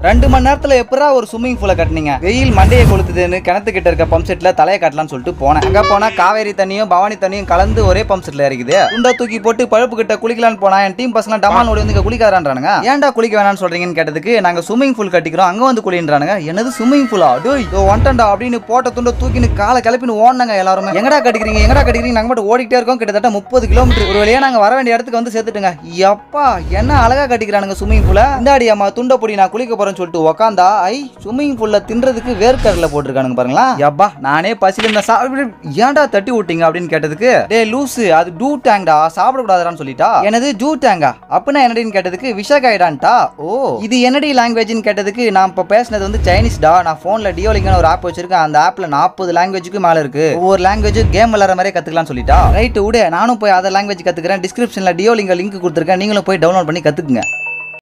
ரெண்டு மணி நேரத்துல எப்படா ஒரு ஸ்விம்மிங் பூலை கட்டினீங்க வெயில் மண்டையை கொளுத்துதுன்னு கிணத்துக்கிட்ட இருக்க பம்ப் செட்ல தலையை கட்டலாம்னு சொல்லிட்டு போனேன் அங்க போனா காவேரி தண்ணியும் பவானி தண்ணியும் கலந்து ஒரே பம்ப் செட்ல இருக்குது துண்டா தூக்கி போட்டு பழுப்பு கிட்ட குளிக்கலாம்னு போனா என் டீம் பசங்க டமான் ஓடி வந்து இங்க குளிக்காரான்றானுங்க ஏன்டா குளிக்க வேணாம்னு சொல்றீங்கன்னு கேட்டதுக்கு நாங்க ஸ்விம்மிங் பூல் கட்டிக்கிறோம் அங்க வந்து குளின்றானுங்க என்னது ஸ்விம்மிங் பூலா டோய் இதோ வந்துட்டா அப்படின்னு போட்ட துண்டை தூக்கின்னு காலை கிளப்பின்னு ஓடினாங்க எல்லாருமே எங்கடா கட்டிக்கிறீங்க எங்கடா கட்டிக்கிறீங்க நாங்க மட்டும் ஓடிட்டே இருக்கோம் கிட்டத்தட்ட முப்பது கிலோமீட்டர் ஒரு வழியா நாங்க வர வேண்டிய இடத்துக்கு வந்து சேர்த்துட்டுங்க எப்பா என்ன அழகா கட்டிக்கிறானுங்க ஸ்விம்மிங் பூல இந்தாடி அம்மா துண்டை பொடி நான் குளிக்க போறேன்னு சொல்லிட்டு உக்காந்தா ஐ ஸ்விம்மிங் பூல்ல தின்றதுக்கு வேர்க்கடலை போட்டிருக்கானுங்க பாருங்களா யப்பா நானே பசியில இருந்த சாப்பிட ஏன்டா தட்டி விட்டீங்க அப்படின்னு கேட்டதுக்கு டே லூசு அது டூ டேங்டா சாப்பிடக்கூடாதுடான்னு சொல்லிட்டா எனது ஜூ டேங்கா அப்படின்னா என்னடின்னு கேட்டதுக்கு விஷகாயிடான்ட்டா ஓ இது என்னடி லாங்குவேஜ்னு கேட்டதுக்கு நான் இப்போ பேசினது வந்து சைனீஸ்டா நான் ஃபோனில் டியோலிங்னு ஒரு ஆப் வச்சிருக்கேன் அந்த ஆப்ல நாற்பது லாங்குவேஜுக்கு மேல இருக்கு ஒவ்வொரு லாங்குவேஜ் கேம் விளாட்ற மாதிரி கத்துக்கலாம்னு சொல்லிட்டா ரைட்டு விடு நானும் போய் அதர் லாங்குவேஜ் கத்துக்கிறேன் டிஸ்கிரிப்ஷன்ல டியோலிங்க லிங்க் கொடுத்துருக்கேன் நீங்களும் போய் டவுன்லோட் பண்ணி கத்துக்குங்க